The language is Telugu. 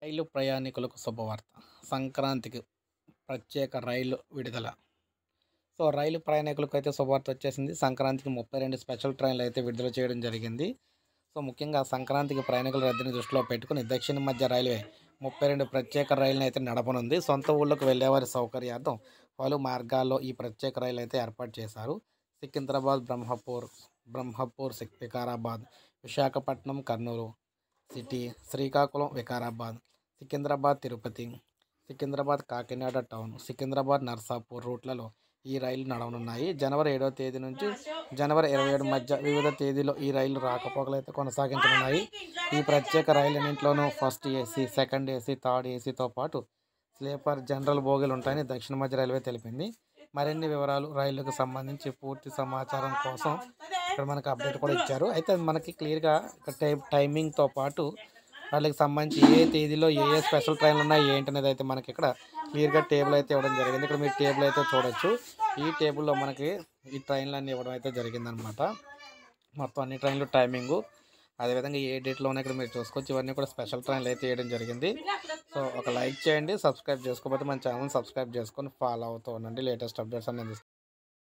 రైలు ప్రయాణికులకు శుభవార్త సంక్రాంతికి ప్రత్యేక రైలు విడుదల సో రైలు ప్రయాణికులకు అయితే శుభవార్త వచ్చేసింది సంక్రాంతికి ముప్పై రెండు స్పెషల్ ట్రైన్లు అయితే విడుదల చేయడం జరిగింది సో ముఖ్యంగా సంక్రాంతికి ప్రయాణికుల రద్దీని దృష్టిలో పెట్టుకుని దక్షిణ మధ్య రైల్వే ముప్పై రెండు ప్రత్యేక రైలుని అయితే నడపనుంది సొంత ఊళ్ళకు వెళ్ళేవారి సౌకర్యార్థం పలు మార్గాల్లో ఈ ప్రత్యేక రైలు అయితే ఏర్పాటు చేశారు సికింద్రాబాద్ బ్రహ్మపూర్ బ్రహ్మపూర్ సిక్- వికారాబాద్ విశాఖపట్నం కర్నూలు సిటీ శ్రీకాకుళం వికారాబాద్ సికింద్రాబాద్ తిరుపతి సికింద్రాబాద్ కాకినాడ టౌన్ సికింద్రాబాద్ నర్సాపూర్ రూట్లలో ఈ రైలు నడవనున్నాయి జనవరి ఏడవ తేదీ నుంచి జనవరి ఇరవై ఏడు మధ్య వివిధ తేదీలో ఈ రైలు రాకపోకలు అయితే కొనసాగించనున్నాయి ఈ ప్రత్యేక రైలన్నింటిలోనూ first AC second AC third ఏసీతో పాటు స్లీపర్ జనరల్ బోగీలు ఉంటాయని దక్షిణ మధ్య రైల్వే తెలిపింది మరిన్ని వివరాలు రైళ్లకు సంబంధించి పూర్తి సమాచారం కోసం ఇక్కడ మనకి అప్డేట్ కూడా ఇచ్చారు అయితే అది మనకి క్లియర్గా ఇక్కడ టైం టైమింగ్తో పాటు వాళ్ళకి సంబంధించి ఏ తేదీలో ఏ ఏ స్పెషల్ ట్రైన్లు ఉన్నాయి ఏంటి అనేది అయితే మనకి ఇక్కడ క్లియర్గా టేబుల్ అయితే ఇవ్వడం జరిగింది ఇక్కడ మీరు టేబుల్ అయితే చూడొచ్చు ఈ టేబుల్లో మనకి ఈ ట్రైన్లు అన్నీ ఇవ్వడం అయితే జరిగిందనమాట మొత్తం అన్ని ట్రైన్లు టైమింగు అదేవిధంగా ఏ డేట్లో ఉన్నాయి ఇక్కడ మీరు చూసుకోవచ్చు ఇవన్నీ కూడా స్పెషల్ ట్రైన్లు అయితే వేయడం జరిగింది సో ఒక లైక్ చేయండి సబ్స్క్రైబ్ చేసుకోకపోతే మన ఛానల్ సబ్స్క్రైబ్ చేసుకొని ఫాలో అవుతూ ఉండండి లేటెస్ట్ అప్డేట్స్ అన్ని